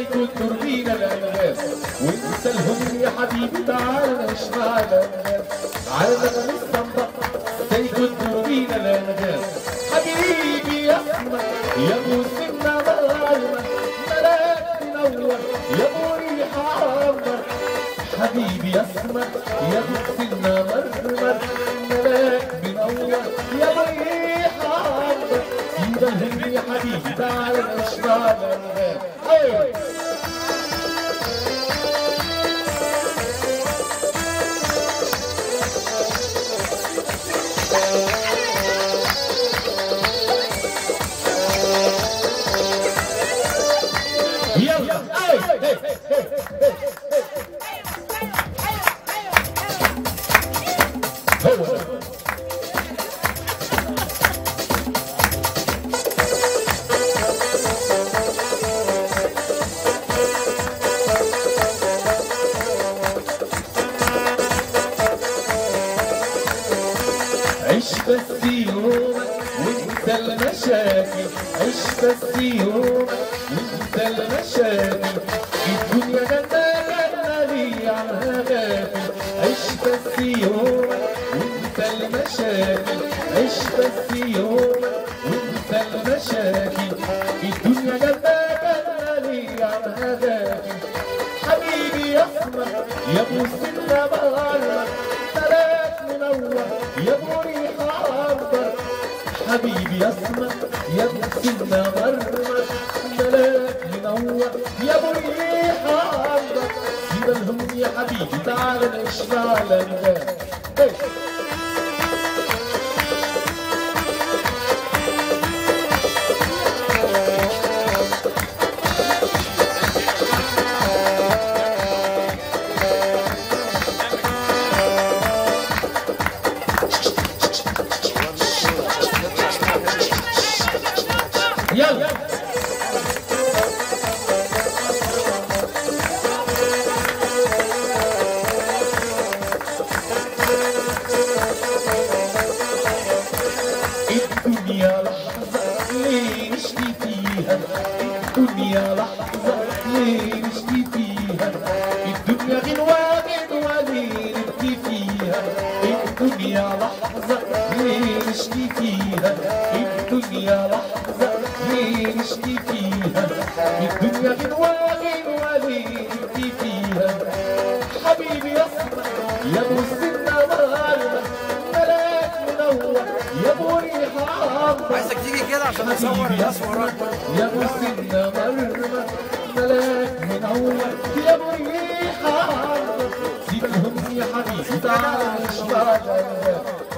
زيكم تربينا الانغام وانت الهم يا حبيبي تعال نشمع الانغام تعال نستنبط زيكم تربينا الانغام حبيبي يا احمد يا ابو سنة مغرمة ملاك منور يا ابو ريحة عمر حبيبي يا اسمر يا ابو سنة مرمر ملاك منور يا ابو ريحة عمر سيب الهم يا حبيبي تعال نشمع الانغام أيوة. يلا اي هي هو ده. عيش بس يومك وانت المشاكل عيش بس يومك وانت المشاكل الدنيا جنة جنة لي عنها غافل عيش بس يومك وانت المشاكل عيش بس يومك وانت المشاكل الدنيا جنة جنة لي عنها غافل حبيبي يا اسمر يا ابو سنة مغرب ملاك منور يا ابو ريحة عنبر حبيبي يا اسمر يا ابو سنة مرمر ملاك منور يا ابو ريحة عنبر سيب الهم يا حبيبي تعال نشمع الانغام إيه. يلا الدنيا لحظة ليه نشكي فيها الدنيا لحظة ليه نشكي فيها الدنيا غنوة غنوة ليه نبكي فيها الدنيا لحظة ليه نشكي فيها الدنيا لحظة ليه نشكي فيها الدنيا غنوة غنوة ليه نبكي فيها حبيبي يسمع يا ابو السنة مغاربة ملاك منور يا ابو ريحة عمر عايزك تيجي كده عشان اصور الناس وراك يا ابو سنة مرمى ملاك منور يا ابو ريحة عمر سيب الهم يا حبيبي تعال اشبع الأنغام